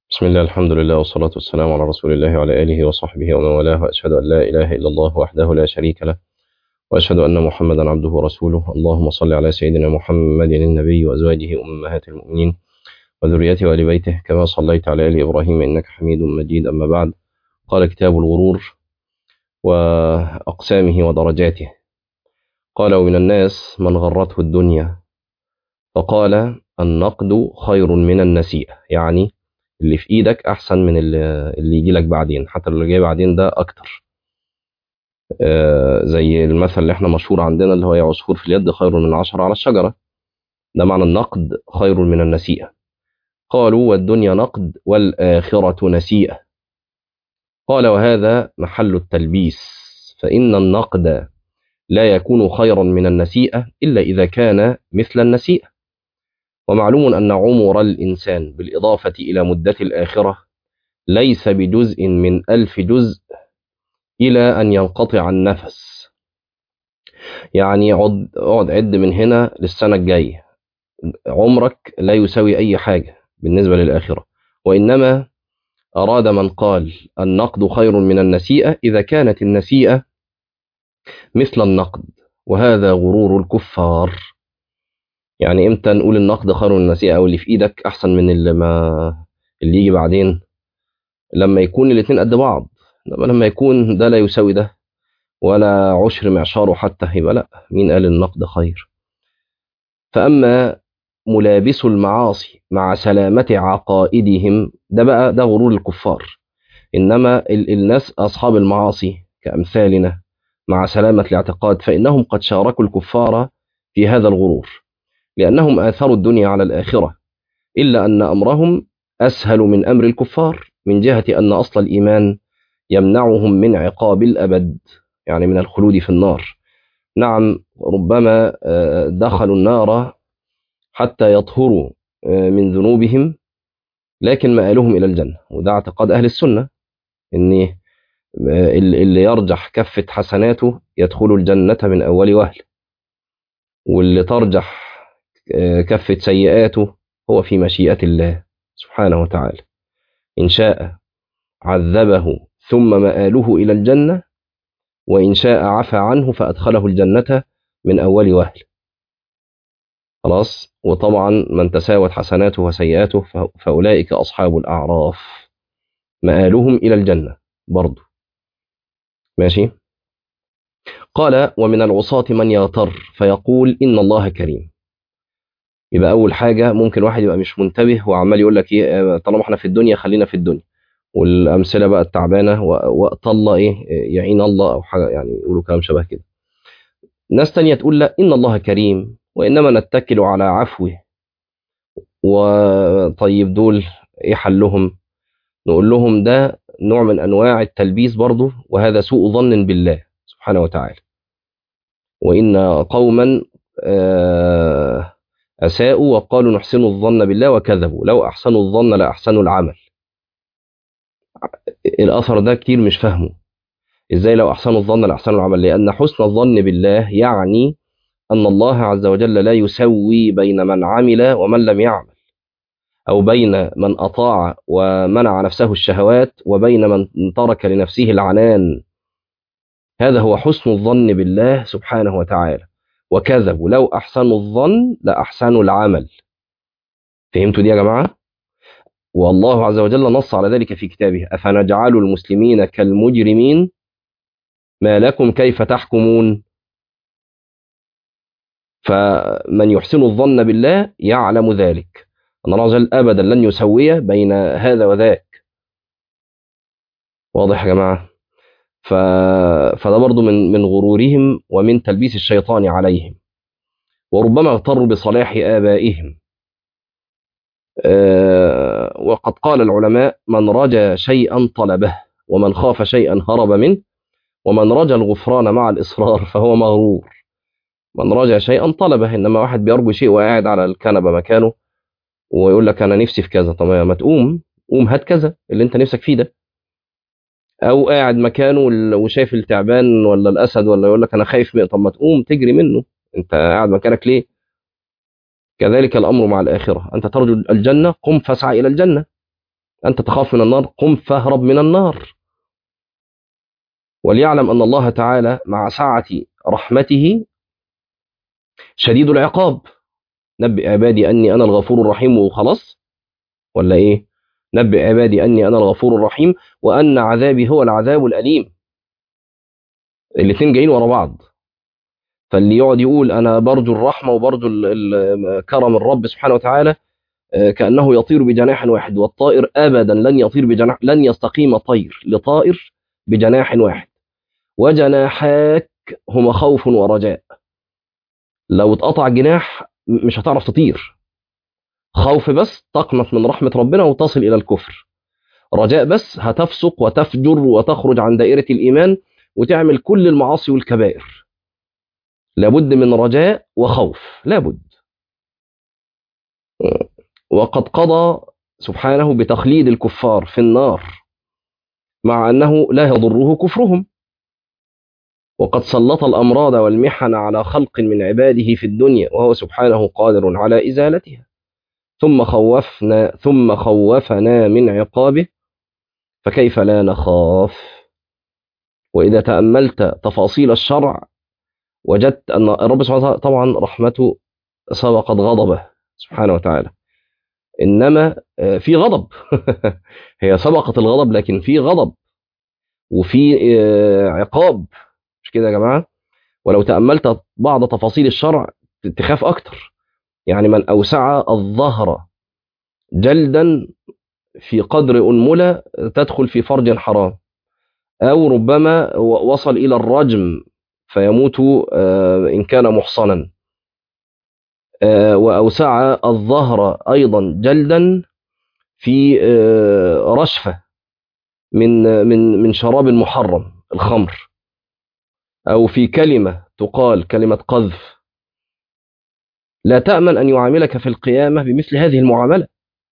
بسم الله الحمد لله والصلاة والسلام على رسول الله وعلى آله وصحبه ومن والاه وأشهد أن لا إله إلا الله وحده لا شريك له وأشهد أن محمدا عبده ورسوله اللهم صل على سيدنا محمد النبي وأزواجه أمهات المؤمنين وذريته وآل بيته كما صليت على آل إبراهيم إنك حميد مجيد أما بعد قال كتاب الغرور وأقسامه ودرجاته قال ومن الناس من غرته الدنيا فقال النقد خير من النسيئة يعني اللي في ايدك احسن من اللي, اللي يجي لك بعدين حتى اللي جاي بعدين ده اكتر آه زي المثل اللي احنا مشهور عندنا اللي هو يا عصفور في اليد خير من عشرة على الشجرة ده معنى النقد خير من النسيئة قالوا والدنيا نقد والآخرة نسيئة قال وهذا محل التلبيس فإن النقد لا يكون خيرا من النسيئة إلا إذا كان مثل النسيئة ومعلوم أن عمر الإنسان بالإضافة إلى مدة الآخرة ليس بجزء من ألف جزء إلى أن ينقطع النفس يعني عد, عد عد من هنا للسنة الجاية عمرك لا يساوي أي حاجة بالنسبة للآخرة وإنما أراد من قال النقد خير من النسيئة إذا كانت النسيئة مثل النقد وهذا غرور الكفار يعني امتى نقول النقد خير من النسيئة او اللي في ايدك احسن من اللي ما اللي يجي بعدين لما يكون الاثنين قد بعض انما لما يكون ده لا يساوي ده ولا عشر معشاره حتى يبقى لا مين قال النقد خير فاما ملابس المعاصي مع سلامة عقائدهم ده بقى ده غرور الكفار انما الناس اصحاب المعاصي كامثالنا مع سلامة الاعتقاد فانهم قد شاركوا الكفار في هذا الغرور لأنهم آثروا الدنيا على الآخرة إلا أن أمرهم أسهل من أمر الكفار من جهة أن أصل الإيمان يمنعهم من عقاب الأبد يعني من الخلود في النار نعم ربما دخلوا النار حتى يطهروا من ذنوبهم لكن مآلهم إلى الجنة وده اعتقاد أهل السنة إن اللي يرجح كفة حسناته يدخل الجنة من أول وهل واللي ترجح كفة سيئاته هو في مشيئة الله سبحانه وتعالى إن شاء عذبه ثم مآله إلى الجنة وإن شاء عفى عنه فأدخله الجنة من أول وهل خلاص وطبعا من تساوت حسناته وسيئاته فأولئك أصحاب الأعراف مآلهم إلى الجنة برضو ماشي قال ومن العصاة من يغتر فيقول إن الله كريم يبقى اول حاجه ممكن واحد يبقى مش منتبه وعمال يقول لك ايه طالما احنا في الدنيا خلينا في الدنيا والامثله بقى التعبانه وقت الله ايه يعين الله او حاجه يعني يقولوا كلام شبه كده ناس تانية تقول لا ان الله كريم وانما نتكل على عفوه وطيب دول ايه حلهم نقول لهم ده نوع من انواع التلبيس برضه وهذا سوء ظن بالله سبحانه وتعالى وان قوما آه أساءوا وقالوا نحسن الظن بالله وكذبوا لو أحسنوا الظن لأحسنوا العمل الأثر ده كتير مش فاهمه إزاي لو أحسنوا الظن لأحسنوا العمل لأن حسن الظن بالله يعني أن الله عز وجل لا يسوي بين من عمل ومن لم يعمل أو بين من أطاع ومنع نفسه الشهوات وبين من ترك لنفسه العنان هذا هو حسن الظن بالله سبحانه وتعالى وكذبوا لو أحسنوا الظن لأحسنوا العمل فهمتوا دي يا جماعة؟ والله عز وجل نص على ذلك في كتابه أفنجعل المسلمين كالمجرمين ما لكم كيف تحكمون فمن يحسن الظن بالله يعلم ذلك أن الله عز وجل أبدا لن يسوي بين هذا وذاك واضح يا جماعة ف... فده برضو من من غرورهم ومن تلبيس الشيطان عليهم وربما اغتروا بصلاح آبائهم أه وقد قال العلماء من رجا شيئا طلبه ومن خاف شيئا هرب منه ومن رجا الغفران مع الإصرار فهو مغرور من رجا شيئا طلبه إنما واحد بيرجو شيء وقاعد على الكنبة مكانه ويقول لك أنا نفسي في كذا طب ما تقوم قوم هات كذا اللي أنت نفسك فيه ده او قاعد مكانه وشايف التعبان ولا الاسد ولا يقول لك انا خايف منه طب ما تقوم تجري منه انت قاعد مكانك ليه كذلك الامر مع الاخره انت ترجو الجنه قم فاسعى الى الجنه أنت تخاف من النار قم فاهرب من النار وليعلم أن الله تعالى مع سعة رحمته شديد العقاب نبئ عبادي أني أنا الغفور الرحيم وخلاص ولا إيه نبئ عبادي أني أنا الغفور الرحيم وأن عذابي هو العذاب الأليم الاثنين جايين ورا بعض فاللي يقعد يقول أنا برجو الرحمة وبرجو ال- ال- كرم الرب سبحانه وتعالى آه، كأنه يطير بجناح واحد والطائر أبدا لن يطير بجناح لن يستقيم طير لطائر بجناح واحد وجناحاك هما خوف ورجاء لو اتقطع جناح م- مش هتعرف تطير خوف بس تقنط من رحمة ربنا وتصل إلى الكفر رجاء بس هتفسق وتفجر وتخرج عن دائرة الإيمان وتعمل كل المعاصي والكبائر لابد من رجاء وخوف لابد وقد قضى سبحانه بتخليد الكفار في النار مع أنه لا يضره كفرهم وقد سلط الأمراض والمحن على خلق من عباده في الدنيا وهو سبحانه قادر على إزالتها ثم خوفنا ثم خوفنا من عقابه فكيف لا نخاف وإذا تأملت تفاصيل الشرع وجدت أن الرب سبحانه وتعالى طبعا رحمته سبقت غضبه سبحانه وتعالى إنما آه، في غضب هي سبقت الغضب لكن في غضب وفي آه، عقاب مش كده يا جماعة ولو تأملت بعض تفاصيل الشرع تخاف أكتر يعني من أوسع الظهر جلدا في قدر أنملة تدخل في فرج حرام أو ربما و- وصل إلى الرجم فيموت آه، إن كان محصنا آه، وأوسع الظهر أيضا جلدا في آه، رشفة من من من شراب محرم الخمر أو في كلمة تقال كلمة قذف لا تأمن أن يعاملك في القيامة بمثل هذه المعاملة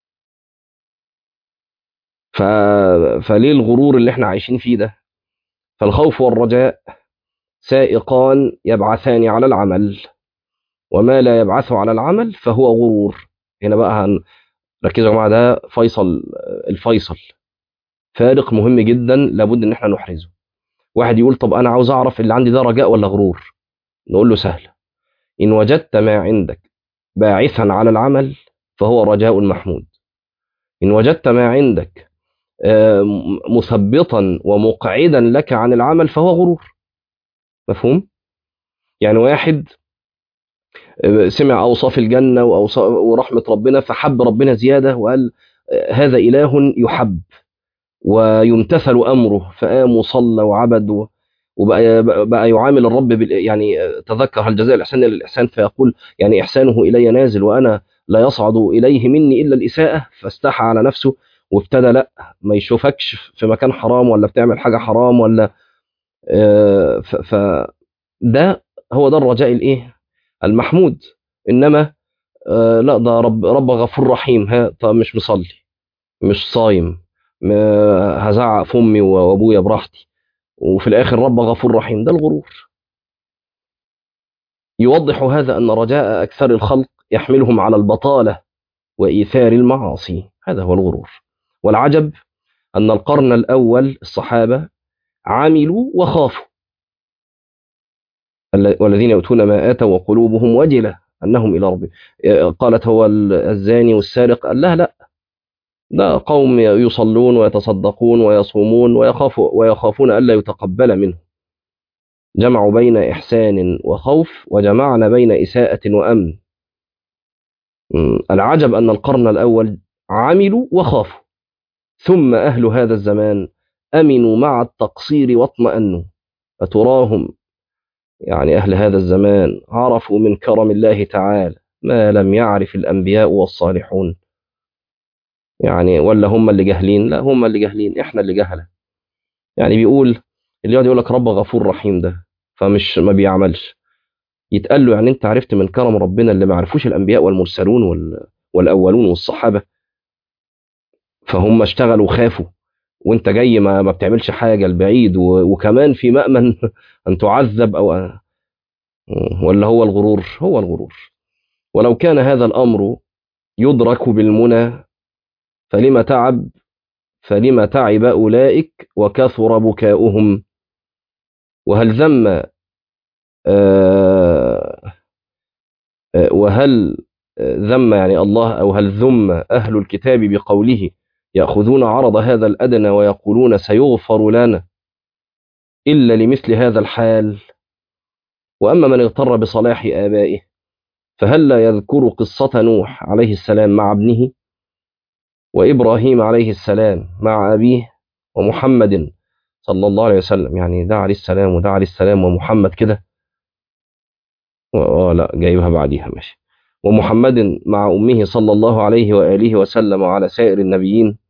ف... فليه الغرور اللي احنا عايشين فيه ده فالخوف والرجاء سائقان يبعثان على العمل وما لا يبعث على العمل فهو غرور هنا بقى هن... ركزوا يا جماعة ده فيصل الفيصل فارق مهم جدا لابد ان احنا نحرزه واحد يقول طب انا عاوز اعرف اللي عندي ده رجاء ولا غرور نقول له سهل ان وجدت ما عندك باعثا على العمل فهو رجاء محمود ان وجدت ما عندك آه، مثبطا ومقعدا لك عن العمل فهو غرور مفهوم يعني واحد آه، سمع اوصاف الجنه وأوصاف ورحمه ربنا فحب ربنا زياده وقال آه، هذا اله يحب ويمتثل امره فقام وصلى وعبد و- وبقى بقى يعامل الرب بال يعني آه، تذكر هل جزاء الاحسان الا الاحسان فيقول يعني احسانه الي نازل وانا لا يصعد اليه مني الا الاساءه فاستحى على نفسه وابتدى لا ما يشوفكش في مكان حرام ولا بتعمل حاجه حرام ولا آه، ف ف- ده هو ده الرجاء الايه المحمود انما آه، لا ده رب رب غفور رحيم ها طب مش مصلي مش صايم م- هزعق في امي وابويا براحتي وفي الاخر رب غفور رحيم ده الغرور يوضح هذا ان رجاء اكثر الخلق يحملهم على البطاله وايثار المعاصي هذا هو الغرور والعجب ان القرن الاول الصحابه عملوا وخافوا ال- والذين يؤتون ما اتوا وقلوبهم وجله انهم الى ربهم قالت هو ال- الزاني والسارق قال لا لا ده قوم يصلون ويتصدقون ويصومون ويخافوا ويخافون الا يتقبل منه جمعوا بين احسان وخوف وجمعنا بين اساءه وامن م، العجب ان القرن الاول عملوا وخافوا ثم اهل هذا الزمان امنوا مع التقصير واطمأنوا فتراهم يعني أهل هذا الزمان عرفوا من كرم الله تعالى ما لم يعرف الأنبياء والصالحون يعني ولا هم اللي جاهلين لا هم اللي جاهلين احنا اللي جهلة يعني بيقول اللي يقعد يقول لك رب غفور رحيم ده فمش ما بيعملش يتقال له يعني انت عرفت من كرم ربنا اللي ما عرفوش الانبياء والمرسلون وال... والاولون والصحابه فهم اشتغلوا وخافوا وانت جاي ما, ما بتعملش حاجه البعيد و... وكمان في مأمن ان تعذب او ولا هو الغرور هو الغرور ولو كان هذا الامر يدرك بالمنى فلما تعب فلم تعب أولئك وكثر بكاؤهم وهل ذم آه وهل ذم يعني الله أو هل ذم أهل الكتاب بقوله يأخذون عرض هذا الأدنى ويقولون سيغفر لنا إلا لمثل هذا الحال وأما من اغتر بصلاح آبائه فهل لا يذكر قصة نوح عليه السلام مع ابنه وإبراهيم عليه السلام مع أبيه ومحمد صلى الله عليه وسلم يعني ده عليه السلام وده عليه السلام ومحمد كده اه لا جايبها بعديها ماشي ومحمد مع أمه صلى الله عليه وآله وسلم وعلى سائر النبيين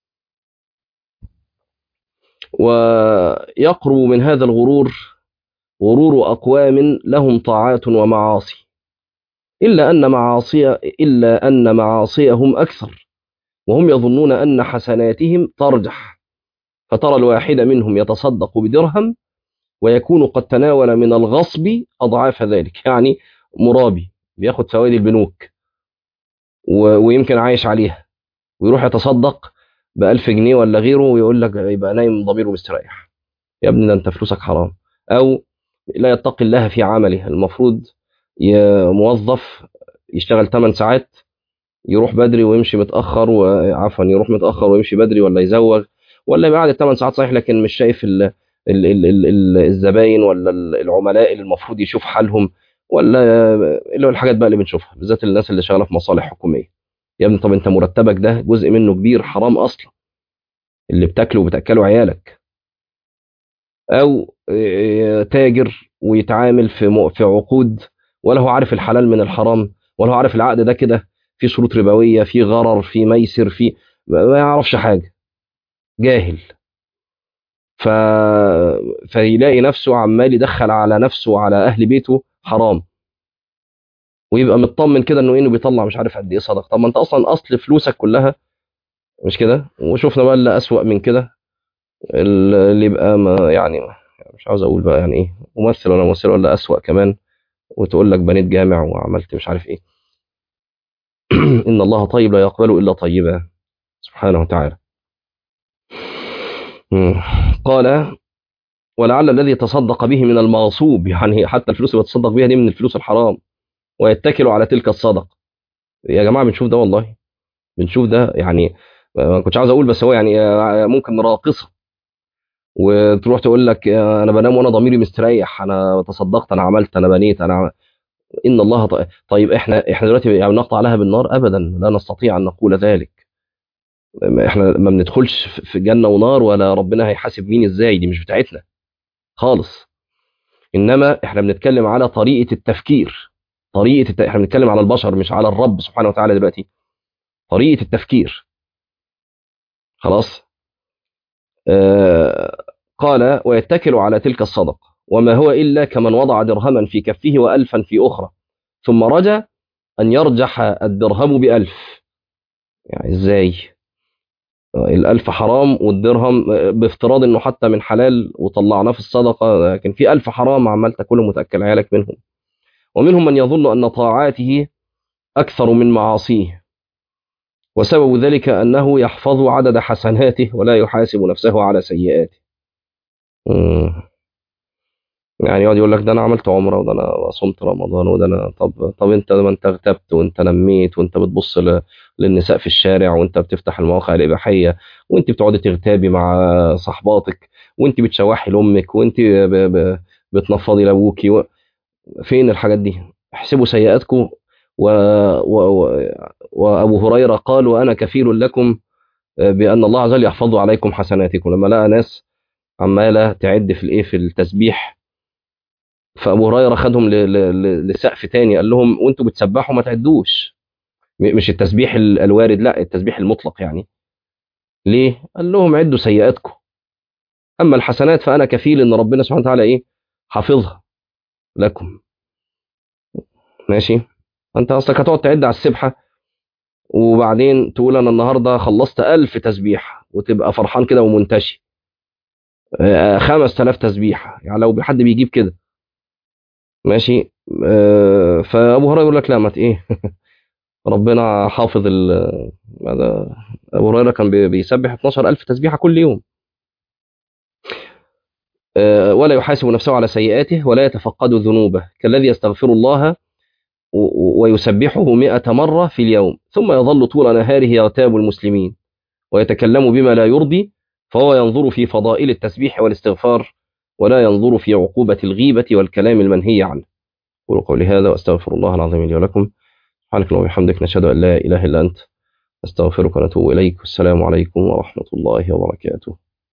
ويقرب من هذا الغرور غرور أقوام لهم طاعات ومعاصي إلا أن معاصي إلا أن معاصيهم أكثر وهم يظنون أن حسناتهم ترجح فترى الواحد منهم يتصدق بدرهم ويكون قد تناول من الغصب أضعاف ذلك يعني مرابي بياخد فوائد البنوك ويمكن عايش عليها ويروح يتصدق بألف جنيه ولا غيره ويقول لك يبقى نايم ضميره مستريح يا ابني ده انت فلوسك حرام او لا يتقي الله في عمله المفروض موظف يشتغل 8 ساعات يروح بدري ويمشي متاخر وعفوا يروح متاخر ويمشي بدري ولا يزوغ ولا يبقى قاعد 8 ساعات صحيح لكن مش شايف ال ال ال ال ال الزباين ولا العملاء اللي المفروض يشوف حالهم ولا اللي هو الحاجات بقى اللي بنشوفها بالذات الناس اللي شغاله في مصالح حكوميه يا ابني طب انت مرتبك ده جزء منه كبير حرام اصلا اللي بتاكله وبتاكله عيالك او تاجر ويتعامل في في عقود ولا هو عارف الحلال من الحرام ولا هو عارف العقد ده كده في شروط ربويه في غرر في ميسر في ما يعرفش حاجه جاهل ف... فيلاقي نفسه عمال يدخل على نفسه وعلى اهل بيته حرام ويبقى مطمن كده انه انه بيطلع مش عارف قد ايه صدقه طب ما انت اصلا اصل فلوسك كلها مش كده وشفنا بقى اللي اسوأ من كده اللي يبقى ما يعني مش عاوز اقول بقى يعني ايه ممثل ولا ممثل ولا اسوأ كمان وتقول لك بنيت جامع وعملت مش عارف ايه ان الله طيب لا يقبل الا طيبا سبحانه وتعالى قال ولعل الذي تصدق به من المغصوب يعني حتى الفلوس اللي بتصدق بها دي من الفلوس الحرام ويتكل على تلك الصدقه يا جماعه بنشوف ده والله بنشوف ده يعني ما كنتش عاوز اقول بس هو يعني ممكن راقصه وتروح تقول لك انا بنام وانا ضميري مستريح انا تصدقت انا عملت انا بنيت انا ان الله طيب, طيب احنا احنا دلوقتي يعني نقطع لها بالنار ابدا لا نستطيع ان نقول ذلك احنا ما بندخلش في جنه ونار ولا ربنا هيحاسب مين ازاي دي مش بتاعتنا خالص انما احنا بنتكلم على طريقه التفكير طريقه الت... احنا بنتكلم على البشر مش على الرب سبحانه وتعالى دلوقتي طريقه التفكير خلاص آه قال ويتكل على تلك الصدقه وما هو الا كمن وضع درهما في كفه والفا في اخرى ثم رجى ان يرجح الدرهم بألف يعني ازاي الألف حرام والدرهم بافتراض انه حتى من حلال وطلعناه في الصدقه لكن في ألف حرام عمال تاكله متاكل عيالك منهم ومنهم من يظن ان طاعاته اكثر من معاصيه وسبب ذلك انه يحفظ عدد حسناته ولا يحاسب نفسه على سيئاته يعني يقعد يقول لك ده انا عملت عمره وده انا صمت رمضان وده انا طب طب انت ما انت اغتبت وانت نميت وانت بتبص ل... للنساء في الشارع وانت بتفتح المواقع الاباحيه وانت بتقعدي تغتابي مع صحباتك وانت بتشوحي لامك وانت ب... ب... بتنفضي لابوكي و... فين الحاجات دي احسبوا سيئاتكم و... و... و... وابو هريره قال وانا كفيل لكم بان الله عز وجل يحفظ عليكم حسناتكم لما لقى ناس عماله تعد في الايه في التسبيح فابو هريره خدهم لسقف تاني قال لهم وانتوا بتسبحوا ما تعدوش مش التسبيح الوارد لا التسبيح المطلق يعني ليه قال لهم عدوا سيئاتكم اما الحسنات فانا كفيل ان ربنا سبحانه وتعالى ايه حافظها لكم ماشي انت اصلك هتقعد تعد على السبحه وبعدين تقول انا النهارده خلصت ألف تسبيح وتبقى فرحان كده ومنتشي خمس تلاف تسبيح يعني لو حد بيجيب كده ماشي آه فابو هريره يقول لك لا ما ايه ربنا حافظ ال هذا ابو هريره كان بي- بيسبح 12000 تسبيحه كل يوم آه، ولا يحاسب نفسه على سيئاته ولا يتفقد ذنوبه كالذي يستغفر الله و- و- ويسبحه مئة مرة في اليوم ثم يظل طول نهاره يغتاب المسلمين ويتكلم بما لا يرضي فهو ينظر في فضائل التسبيح والاستغفار ولا ينظر في عقوبة الغيبة والكلام المنهي عنه قولوا قولي هذا وأستغفر الله العظيم لي ولكم سبحانك اللهم وبحمدك نشهد أن لا إله إلا أنت أستغفرك ونتوب إليك والسلام عليكم ورحمة الله وبركاته